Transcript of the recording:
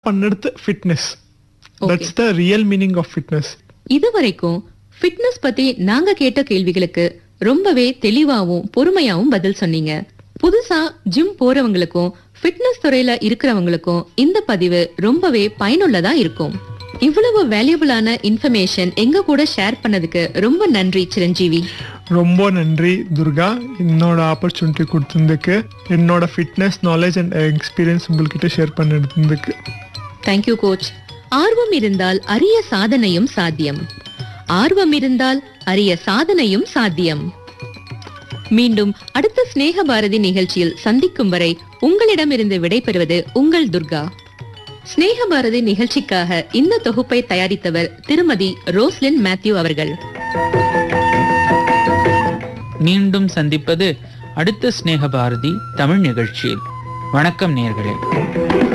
பண்ணது fitness that's the real meaning of fitness இதுவரைக்கும் fitness பத்தி நாங்க கேட்ட கேள்விகளுக்கு ரொம்பவே தெளிவாவும் பொறுமையாவும் பதில் சொன்னீங்க புதுசா ஜிம் போறவங்களுக்கும் ஃபிட்னஸ் துறையில இருக்கிறவங்களுக்கும் இந்த பதிவு ரொம்பவே பயனுள்ளதா இருக்கும் இவ்வளவு வேல்யூபிளான இன்ஃபர்மேஷன் எங்க கூட ஷேர் பண்ணதுக்கு ரொம்ப நன்றி சிரஞ்சீவி ரொம்ப நன்றி துர்கா என்னோட ஆப்பர்ச்சுனிட்டி கொடுத்ததுக்கு என்னோட ஃபிட்னஸ் நாலேஜ் அண்ட் எக்ஸ்பீரியன்ஸ் உங்கள்கிட்ட ஷேர் பண்ணிருந்ததுக்கு தேங்க்யூ கோச் ஆர்வம் இருந்தால் அரிய சாதனையும் சாத்தியம் ஆர்வம் இருந்தால் அரிய சாதனையும் சாத்தியம் மீண்டும் அடுத்த ஸ்நேக பாரதி நிகழ்ச்சியில் சந்திக்கும் வரை உங்களிடமிருந்து விடைபெறுவது உங்கள் துர்கா ஸ்நேக பாரதி நிகழ்ச்சிக்காக இந்த தொகுப்பை தயாரித்தவர் திருமதி ரோஸ்லின் மேத்யூ அவர்கள் மீண்டும் சந்திப்பது அடுத்த ஸ்நேக பாரதி தமிழ் நிகழ்ச்சியில் வணக்கம் நேர்களே